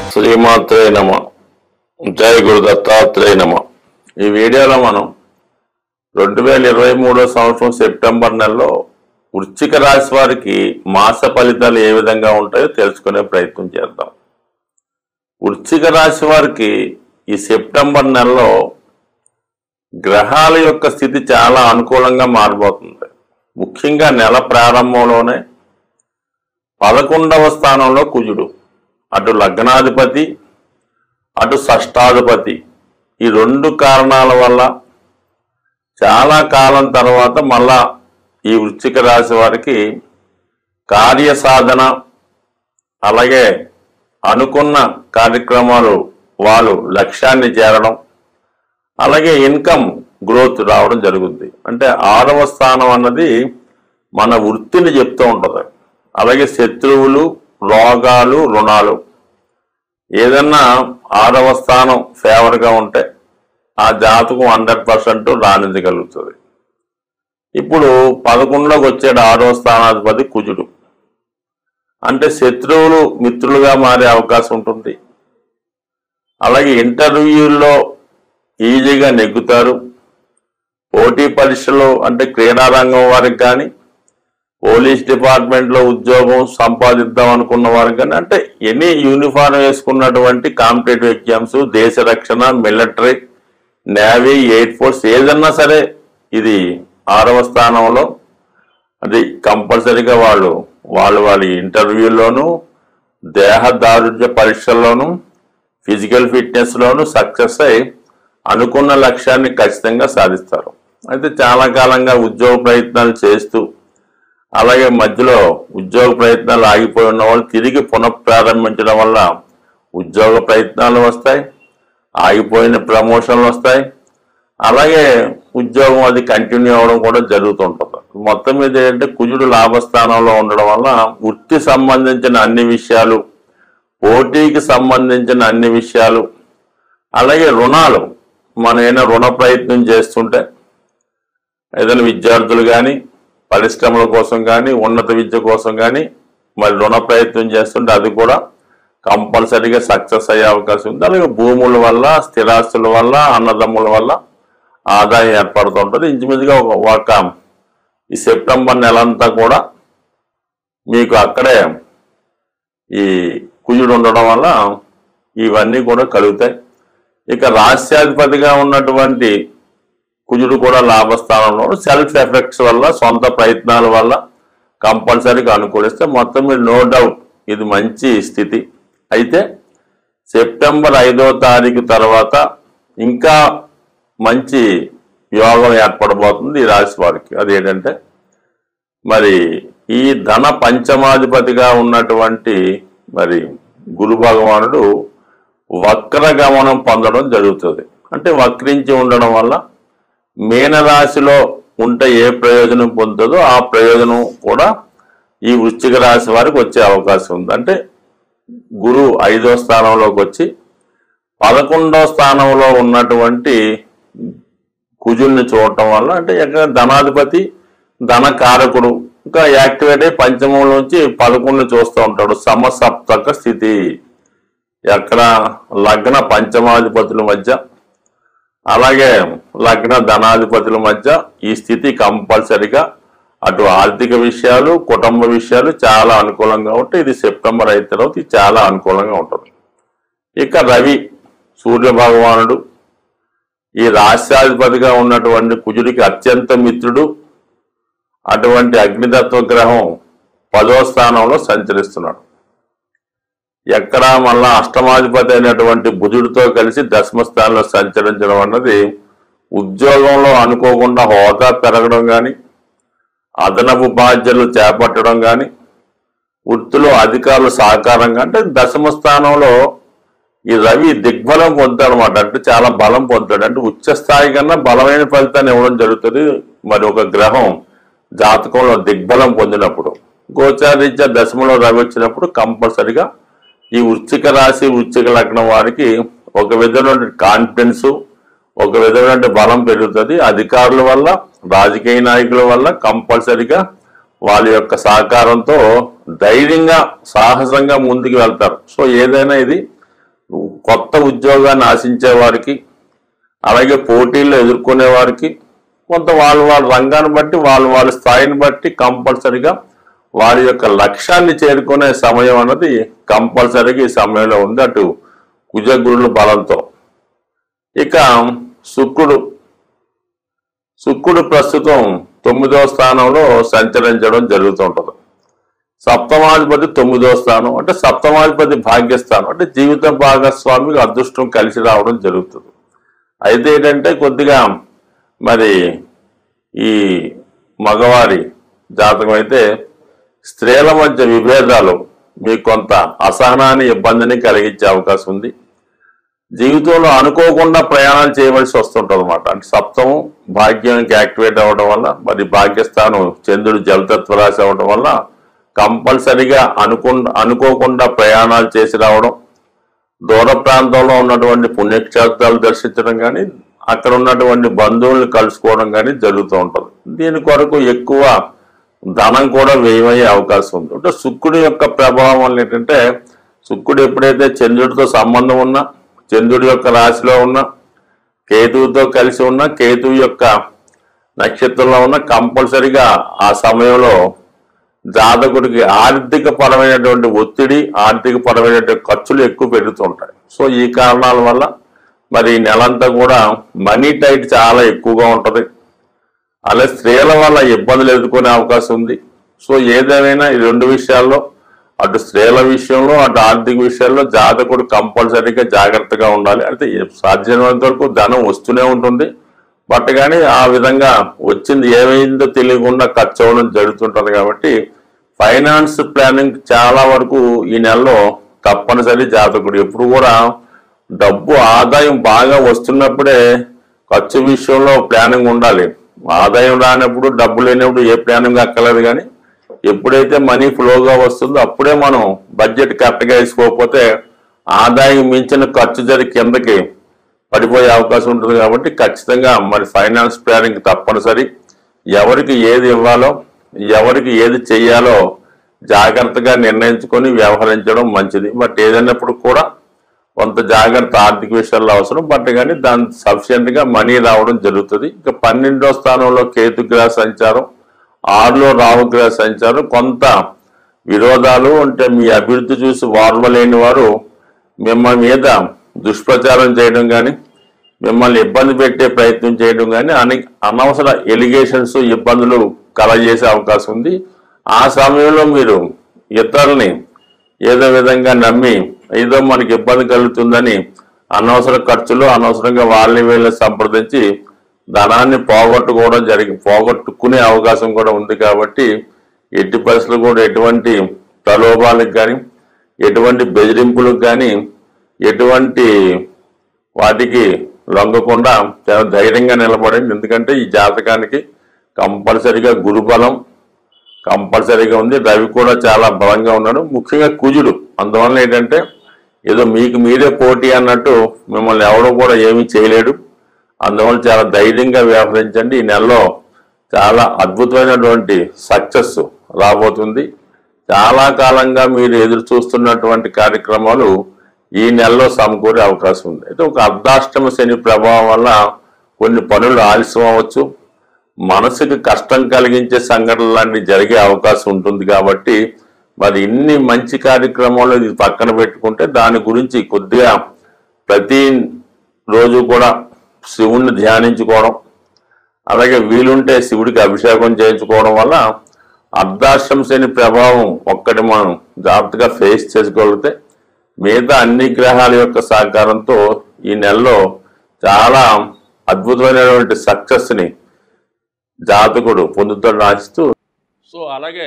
శ్రీమాత్రే నమ జై గురు దత్తాత్రేయ నమ ఈ వీడియోలో మనం రెండు వేల ఇరవై మూడో సంవత్సరం సెప్టెంబర్ నెలలో వృశ్చిక రాశి వారికి మాస ఫలితాలు ఏ విధంగా ఉంటాయో తెలుసుకునే ప్రయత్నం చేద్దాం వృశ్చిక రాశి వారికి ఈ సెప్టెంబర్ నెలలో గ్రహాల యొక్క స్థితి చాలా అనుకూలంగా మారిపోతుంది ముఖ్యంగా నెల ప్రారంభంలోనే పదకొండవ స్థానంలో కుజుడు అటు లగ్నాధిపతి అటు షష్టాధిపతి ఈ రెండు కారణాల వల్ల చాలా కాలం తర్వాత మళ్ళా ఈ వృశ్చిక రాశి వారికి కార్యసాధన అలాగే అనుకున్న కార్యక్రమాలు వాళ్ళు లక్ష్యాన్ని చేరడం అలాగే ఇన్కమ్ గ్రోత్ రావడం జరుగుద్ది అంటే ఆరవ స్థానం అన్నది మన వృత్తిని చెప్తూ ఉంటుంది అలాగే శత్రువులు రోగాలు రుణాలు ఏదన్నా ఆరవ స్థానం ఫేవర్గా ఉంటే ఆ జాతకం హండ్రెడ్ పర్సెంట్ రాణించగలుగుతుంది ఇప్పుడు పదకొండులోకి వచ్చాడు ఆరవ స్థానాధిపతి కుజుడు అంటే శత్రువులు మిత్రులుగా మారే అవకాశం ఉంటుంది అలాగే ఇంటర్వ్యూల్లో ఈజీగా నెగ్గుతారు పోటీ పరీక్షలు అంటే క్రీడా రంగం వారికి కానీ పోలీస్ డిపార్ట్మెంట్లో ఉద్యోగం సంపాదిద్దాం అనుకున్న వారికి కానీ అంటే ఎనీ యూనిఫామ్ వేసుకున్నటువంటి కాంపిటేటివ్ ఎగ్జామ్స్ దేశ రక్షణ మిలిటరీ నేవీ ఎయిర్ ఫోర్స్ ఏదన్నా సరే ఇది ఆరవ స్థానంలో అది కంపల్సరీగా వాళ్ళు వాళ్ళు వాళ్ళ ఇంటర్వ్యూలోను దేహ దారుఢ్య పరీక్షల్లోనూ ఫిజికల్ ఫిట్నెస్లోనూ సక్సెస్ అయి అనుకున్న లక్ష్యాన్ని ఖచ్చితంగా సాధిస్తారు అయితే చాలా కాలంగా ఉద్యోగ ప్రయత్నాలు చేస్తూ అలాగే మధ్యలో ఉద్యోగ ప్రయత్నాలు ఆగిపోయి ఉన్న వాళ్ళు తిరిగి పునఃప్రారంభించడం వల్ల ఉద్యోగ ప్రయత్నాలు వస్తాయి ఆగిపోయిన ప్రమోషన్లు వస్తాయి అలాగే ఉద్యోగం అది కంటిన్యూ అవ్వడం కూడా జరుగుతుంటుంది మొత్తం మీద ఏంటంటే కుజుడు లాభస్థానంలో ఉండడం వల్ల వృత్తి సంబంధించిన అన్ని విషయాలు పోటీకి సంబంధించిన అన్ని విషయాలు అలాగే రుణాలు మనం ఏదైనా రుణ ప్రయత్నం చేస్తుంటే ఏదైనా విద్యార్థులు కానీ పరిశ్రమల కోసం కానీ ఉన్నత విద్య కోసం కానీ మరి రుణ ప్రయత్నం చేస్తుంటే అది కూడా కంపల్సరీగా సక్సెస్ అయ్యే అవకాశం ఉంది అలాగే భూముల వల్ల స్థిరాస్తుల వల్ల అన్నదమ్ముల వల్ల ఆదాయం ఏర్పడుతుంటుంది ఇంచుమించుగా ఒక ఒక ఈ సెప్టెంబర్ నెలంతా కూడా మీకు అక్కడే ఈ కుజుడు ఉండడం వల్ల ఇవన్నీ కూడా కలుగుతాయి ఇక రాష్ట్రాధిపతిగా ఉన్నటువంటి కుజుడు కూడా లాభస్థానంలో సెల్ఫ్ ఎఫెక్ట్స్ వల్ల సొంత ప్రయత్నాల వల్ల కంపల్సరీగా అనుకూలిస్తే మొత్తం మీద నో డౌట్ ఇది మంచి స్థితి అయితే సెప్టెంబర్ ఐదో తారీఖు తర్వాత ఇంకా మంచి యోగం ఏర్పడబోతుంది ఈ రాశి వారికి అదేంటంటే మరి ఈ ధన పంచమాధిపతిగా ఉన్నటువంటి మరి గురు భగవానుడు వక్ర గమనం పొందడం జరుగుతుంది అంటే వక్రించి ఉండడం వల్ల మీనరాశిలో ఉంటే ఏ ప్రయోజనం పొందుతుందో ఆ ప్రయోజనం కూడా ఈ వృశ్చిక రాశి వారికి వచ్చే అవకాశం ఉంది అంటే గురువు ఐదో స్థానంలోకి వచ్చి పదకొండో స్థానంలో ఉన్నటువంటి కుజుల్ని చూడటం వల్ల అంటే ఎక్కడ ధనాధిపతి ధనకారకుడు ఇంకా యాక్టివేట్ అయ్యి పంచమంలోంచి పదకొండు చూస్తూ ఉంటాడు సమసప్తక స్థితి ఎక్కడ లగ్న పంచమాధిపతుల మధ్య అలాగే లగ్న ధనాధిపతుల మధ్య ఈ స్థితి కంపల్సరిగా అటు ఆర్థిక విషయాలు కుటుంబ విషయాలు చాలా అనుకూలంగా ఉంటాయి ఇది సెప్టెంబర్ అయిన తర్వాత ఇది చాలా అనుకూలంగా ఉంటుంది ఇక రవి సూర్య భగవానుడు ఈ రాష్ట్రాధిపతిగా ఉన్నటువంటి కుజుడికి అత్యంత మిత్రుడు అటువంటి అగ్నితత్వ గ్రహం పదో స్థానంలో సంచరిస్తున్నాడు ఎక్కడ మళ్ళా అష్టమాధిపతి అయినటువంటి బుధుడితో కలిసి దశమ స్థానంలో సంచరించడం అన్నది ఉద్యోగంలో అనుకోకుండా హోదా పెరగడం కానీ అదనపు బాధ్యతలు చేపట్టడం కానీ వృత్తిలో అధికారుల సహకారంగా అంటే దశమ స్థానంలో ఈ రవి దిగ్బలం పొందుతాడు అనమాట అంటే చాలా బలం పొందుతాడు అంటే ఉచ్చ స్థాయి కన్నా బలమైన ఫలితాన్ని ఇవ్వడం జరుగుతుంది మరి ఒక గ్రహం జాతకంలో దిగ్బలం పొందినప్పుడు గోచారీత్యా దశమలో రవి వచ్చినప్పుడు కంపల్సరిగా ఈ వృశ్చిక రాశి వృశ్చిక లగ్నం వారికి ఒక విధమైన కాన్ఫిడెన్స్ ఒక విధమైన బలం పెరుగుతుంది అధికారుల వల్ల రాజకీయ నాయకుల వల్ల కంపల్సరిగా వాళ్ళ యొక్క సహకారంతో ధైర్యంగా సాహసంగా ముందుకు వెళ్తారు సో ఏదైనా ఇది కొత్త ఉద్యోగాన్ని ఆశించే వారికి అలాగే పోటీల్లో ఎదుర్కొనే వారికి కొంత వాళ్ళ వాళ్ళ రంగాన్ని బట్టి వాళ్ళ వాళ్ళ స్థాయిని బట్టి కంపల్సరిగా వారి యొక్క లక్ష్యాన్ని చేరుకునే సమయం అన్నది కంపల్సరీగా ఈ సమయంలో ఉంది అటు కుజగురుల బలంతో ఇక శుక్రుడు శుక్రుడు ప్రస్తుతం తొమ్మిదవ స్థానంలో సంచరించడం జరుగుతుంటది సప్తమాధిపతి తొమ్మిదవ స్థానం అంటే సప్తమాధిపతి భాగ్యస్థానం అంటే జీవిత భాగస్వామికి అదృష్టం కలిసి రావడం జరుగుతుంది అయితే ఏంటంటే కొద్దిగా మరి ఈ మగవారి జాతకం అయితే స్త్రీల మధ్య విభేదాలు మీకు కొంత అసహనాన్ని ఇబ్బందిని కలిగించే అవకాశం ఉంది జీవితంలో అనుకోకుండా ప్రయాణాలు చేయవలసి వస్తుంటుంది అనమాట అంటే సప్తము భాగ్యానికి యాక్టివేట్ అవ్వడం వల్ల మరి భాగ్యస్థానం చంద్రుడు జలతత్వ రాశి అవ్వడం వల్ల కంపల్సరిగా అనుకు అనుకోకుండా ప్రయాణాలు చేసి రావడం దూర ప్రాంతంలో ఉన్నటువంటి పుణ్యక్షేత్రాలు దర్శించడం కానీ అక్కడ ఉన్నటువంటి బంధువుల్ని కలుసుకోవడం కానీ జరుగుతూ ఉంటుంది దీని కొరకు ఎక్కువ ధనం కూడా వ్యయమయ్యే అవకాశం ఉంది అంటే శుక్రుడి యొక్క ప్రభావం వల్ల ఏంటంటే శుక్రుడు ఎప్పుడైతే చంద్రుడితో సంబంధం ఉన్నా చంద్రుడి యొక్క రాశిలో ఉన్న కేతువుతో కలిసి ఉన్న కేతువు యొక్క నక్షత్రంలో ఉన్న కంపల్సరిగా ఆ సమయంలో జాతకుడికి ఆర్థిక పరమైనటువంటి ఒత్తిడి ఆర్థిక పరమైనటువంటి ఖర్చులు ఎక్కువ పెరుగుతుంటాయి సో ఈ కారణాల వల్ల మరి ఈ నెలంతా కూడా మనీ టైట్ చాలా ఎక్కువగా ఉంటుంది అలాగే స్త్రీల వల్ల ఇబ్బందులు ఎదుర్కొనే అవకాశం ఉంది సో ఏదేమైనా ఈ రెండు విషయాల్లో అటు స్త్రీల విషయంలో అటు ఆర్థిక విషయాల్లో జాతకుడు కంపల్సరీగా జాగ్రత్తగా ఉండాలి అంటే సాధ్యమైనంత వరకు ధనం వస్తూనే ఉంటుంది బట్ కానీ ఆ విధంగా వచ్చింది ఏమైందో తెలియకుండా ఖర్చు అవ్వడం జరుగుతుంటుంది కాబట్టి ఫైనాన్స్ ప్లానింగ్ చాలా వరకు ఈ నెలలో తప్పనిసరి జాతకుడు ఎప్పుడు కూడా డబ్బు ఆదాయం బాగా వస్తున్నప్పుడే ఖర్చు విషయంలో ప్లానింగ్ ఉండాలి ఆదాయం రానప్పుడు డబ్బు లేనప్పుడు ఏ ప్లానింగ్ అక్కర్లేదు కానీ ఎప్పుడైతే మనీ ఫ్లోగా వస్తుందో అప్పుడే మనం బడ్జెట్ కరెక్ట్గా వేసుకోకపోతే ఆదాయం మించిన ఖర్చు జరిగి కిందకి పడిపోయే అవకాశం ఉంటుంది కాబట్టి ఖచ్చితంగా మరి ఫైనాన్స్ ప్లానింగ్ తప్పనిసరి ఎవరికి ఏది ఇవ్వాలో ఎవరికి ఏది చెయ్యాలో జాగ్రత్తగా నిర్ణయించుకొని వ్యవహరించడం మంచిది బట్ ఏదైనప్పుడు కూడా కొంత జాగ్రత్త ఆర్థిక విషయాల్లో అవసరం బట్ కానీ దాని సఫిషియెంట్ గా మనీ రావడం జరుగుతుంది ఇక పన్నెండో స్థానంలో కేతుగ్రహ సంచారం ఆరులో రావుగ్రహ సంచారం కొంత విరోధాలు అంటే మీ అభివృద్ధి చూసి వార్వలేని వారు మిమ్మల్ని మీద దుష్ప్రచారం చేయడం కానీ మిమ్మల్ని ఇబ్బంది పెట్టే ప్రయత్నం చేయడం కానీ అని అనవసర ఎలిగేషన్స్ ఇబ్బందులు కలగజేసే అవకాశం ఉంది ఆ సమయంలో మీరు ఇతరుల్ని ఏదో విధంగా నమ్మి ఏదో మనకి ఇబ్బంది కలుగుతుందని అనవసర ఖర్చులు అనవసరంగా వాళ్ళని వీళ్ళని సంప్రదించి ధనాన్ని పోగొట్టుకోవడం జరిగి పోగొట్టుకునే అవకాశం కూడా ఉంది కాబట్టి ఎట్టి పరిస్థితులు కూడా ఎటువంటి ప్రలోభాలకు కానీ ఎటువంటి బెదిరింపులకు కానీ ఎటువంటి వాటికి లొంగకుండా చాలా ధైర్యంగా నిలబడండి ఎందుకంటే ఈ జాతకానికి కంపల్సరిగా గురుబలం కంపల్సరీగా ఉంది రవి కూడా చాలా బలంగా ఉన్నాడు ముఖ్యంగా కుజుడు అందువల్ల ఏంటంటే ఏదో మీకు మీరే పోటీ అన్నట్టు మిమ్మల్ని ఎవడో కూడా ఏమీ చేయలేడు అందువల్ల చాలా ధైర్యంగా వ్యవహరించండి ఈ నెలలో చాలా అద్భుతమైనటువంటి సక్సెస్ రాబోతుంది చాలా కాలంగా మీరు ఎదురు చూస్తున్నటువంటి కార్యక్రమాలు ఈ నెలలో సమకూరే అవకాశం ఉంది అయితే ఒక అర్ధాష్టమ శని ప్రభావం వల్ల కొన్ని పనులు ఆలస్యం అవ్వచ్చు మనసుకి కష్టం కలిగించే సంఘటనలు లాంటివి జరిగే అవకాశం ఉంటుంది కాబట్టి మరి ఇన్ని మంచి కార్యక్రమాలు ఇది పక్కన పెట్టుకుంటే దాని గురించి కొద్దిగా ప్రతి రోజు కూడా శివుణ్ణి ధ్యానించుకోవడం అలాగే వీలుంటే శివుడికి అభిషేకం చేయించుకోవడం వల్ల అర్ధాశ్రం శని ప్రభావం ఒక్కటి మనం జాగ్రత్తగా ఫేస్ చేసుకోగలిగితే మిగతా అన్ని గ్రహాల యొక్క సహకారంతో ఈ నెలలో చాలా అద్భుతమైనటువంటి సక్సెస్ని జాతకుడు పొందుతాడు ఆశిస్తూ సో అలాగే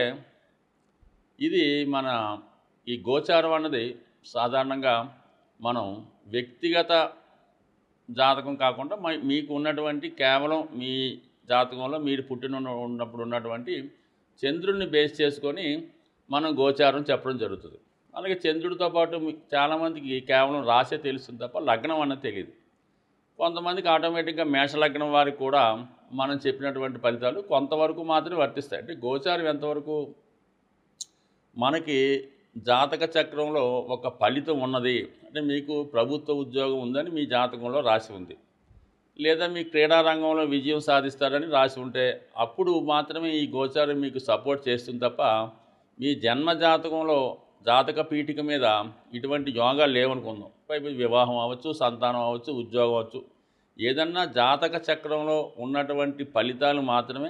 ఇది మన ఈ గోచారం అన్నది సాధారణంగా మనం వ్యక్తిగత జాతకం కాకుండా మ- మీకు ఉన్నటువంటి కేవలం మీ జాతకంలో మీరు పుట్టిన ఉన్న- ఉన్నప్పుడు ఉన్నటువంటి చంద్రుడిని బేస్ చేసుకొని మనం గోచారం చెప్పడం జరుగుతుంది అలాగే చంద్రుడితో పాటు మీ- చాలామందికి కేవలం రాసే తెలుస్తుంది తప్ప లగ్నం అన్నది తెలియదు కొంతమందికి ఆటోమేటిక్గా మేషలగ్నం వారికి కూడా మనం చెప్పినటువంటి ఫలితాలు కొంతవరకు మాత్రమే వర్తిస్తాయి అంటే గోచారం ఎంతవరకు మనకి జాతక చక్రంలో ఒక ఫలితం ఉన్నది అంటే మీకు ప్రభుత్వ ఉద్యోగం ఉందని మీ జాతకంలో రాసి ఉంది లేదా మీ క్రీడా రంగంలో విజయం సాధిస్తారని రాసి ఉంటే అప్పుడు మాత్రమే ఈ గోచారం మీకు సపోర్ట్ చేస్తుంది తప్ప మీ జన్మ జాతకంలో జాతక పీఠిక మీద ఇటువంటి యోగాలు లేవనుకుందాం పైపు వివాహం అవ్వచ్చు సంతానం అవ్వచ్చు ఉద్యోగం అవ్వచ్చు ఏదన్నా జాతక చక్రంలో ఉన్నటువంటి ఫలితాలు మాత్రమే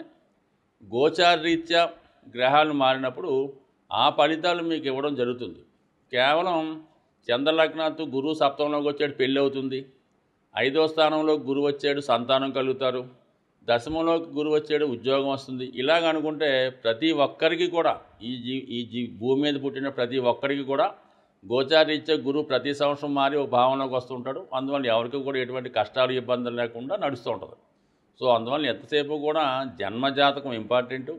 గోచారరీత్యా గ్రహాలు మారినప్పుడు ఆ ఫలితాలు మీకు ఇవ్వడం జరుగుతుంది కేవలం చంద్రలగ్నాత్తు గురువు సప్తంలోకి వచ్చాడు పెళ్ళి అవుతుంది ఐదో స్థానంలో గురువు వచ్చాడు సంతానం కలుగుతారు దశమంలోకి గురువు వచ్చాడు ఉద్యోగం వస్తుంది ఇలాగ అనుకుంటే ప్రతి ఒక్కరికి కూడా ఈ జీ ఈ జీ భూమి మీద పుట్టిన ప్రతి ఒక్కరికి కూడా గోచారీత్యా గురువు ప్రతి సంవత్సరం మారి ఒక భావనలోకి వస్తుంటాడు అందువల్ల ఎవరికి కూడా ఎటువంటి కష్టాలు ఇబ్బందులు లేకుండా నడుస్తూ ఉంటుంది సో అందువల్ల ఎంతసేపు కూడా జన్మజాతకం ఇంపార్టెంటు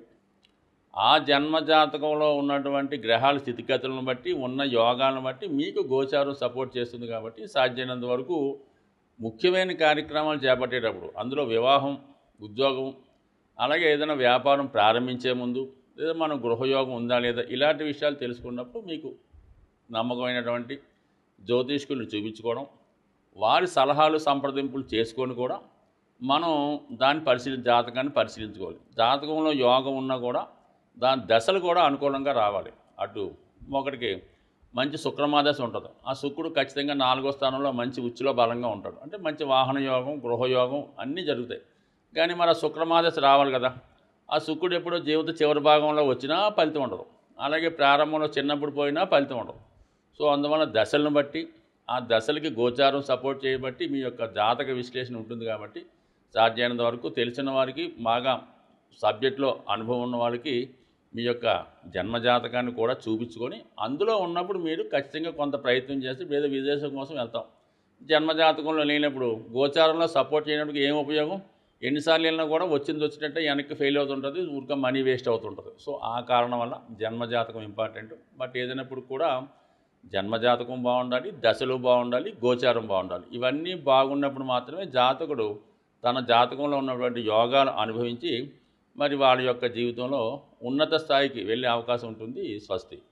ఆ జన్మ జాతకంలో ఉన్నటువంటి గ్రహాల స్థితిగతులను బట్టి ఉన్న యోగాలను బట్టి మీకు గోచారం సపోర్ట్ చేస్తుంది కాబట్టి సాధ్యమైనంత వరకు ముఖ్యమైన కార్యక్రమాలు చేపట్టేటప్పుడు అందులో వివాహం ఉద్యోగం అలాగే ఏదైనా వ్యాపారం ప్రారంభించే ముందు లేదా మన గృహయోగం ఉందా లేదా ఇలాంటి విషయాలు తెలుసుకున్నప్పుడు మీకు నమ్మకమైనటువంటి జ్యోతిష్కుల్ని చూపించుకోవడం వారి సలహాలు సంప్రదింపులు చేసుకొని కూడా మనం దాన్ని పరిశీలి జాతకాన్ని పరిశీలించుకోవాలి జాతకంలో యోగం ఉన్నా కూడా దాని దశలు కూడా అనుకూలంగా రావాలి అటు ఒకటికి మంచి శుక్రమాదశ ఉంటుంది ఆ శుక్రుడు ఖచ్చితంగా నాలుగో స్థానంలో మంచి ఉచ్చులో బలంగా ఉంటాడు అంటే మంచి వాహన యోగం గృహయోగం అన్నీ జరుగుతాయి కానీ మరి ఆ శుక్రమాదశ రావాలి కదా ఆ శుక్రుడు ఎప్పుడో జీవిత చివరి భాగంలో వచ్చినా ఫలితం ఉండదు అలాగే ప్రారంభంలో చిన్నప్పుడు పోయినా ఫలితం ఉండదు సో అందువల్ల దశలను బట్టి ఆ దశలకి గోచారం సపోర్ట్ చేయబట్టి మీ యొక్క జాతక విశ్లేషణ ఉంటుంది కాబట్టి సాధ్యమైనంత వరకు తెలిసిన వారికి బాగా సబ్జెక్ట్లో అనుభవం ఉన్న వాళ్ళకి మీ యొక్క జన్మజాతకాన్ని కూడా చూపించుకొని అందులో ఉన్నప్పుడు మీరు ఖచ్చితంగా కొంత ప్రయత్నం చేసి లేదా విదేశం కోసం వెళ్తాం జన్మజాతకంలో లేనప్పుడు గోచారంలో సపోర్ట్ చేయడానికి ఏం ఉపయోగం ఎన్నిసార్లు వెళ్ళినా కూడా వచ్చింది వచ్చినట్టే వెనక్కి ఫెయిల్ అవుతుంటుంది ఊరికే మనీ వేస్ట్ అవుతుంటుంది సో ఆ కారణం వల్ల జన్మజాతకం ఇంపార్టెంట్ బట్ ఏదైనప్పుడు కూడా జన్మజాతకం బాగుండాలి దశలు బాగుండాలి గోచారం బాగుండాలి ఇవన్నీ బాగున్నప్పుడు మాత్రమే జాతకుడు తన జాతకంలో ఉన్నటువంటి యోగాలు అనుభవించి మరి వాళ్ళ యొక్క జీవితంలో ఉన్నత స్థాయికి వెళ్ళే అవకాశం ఉంటుంది స్వస్తి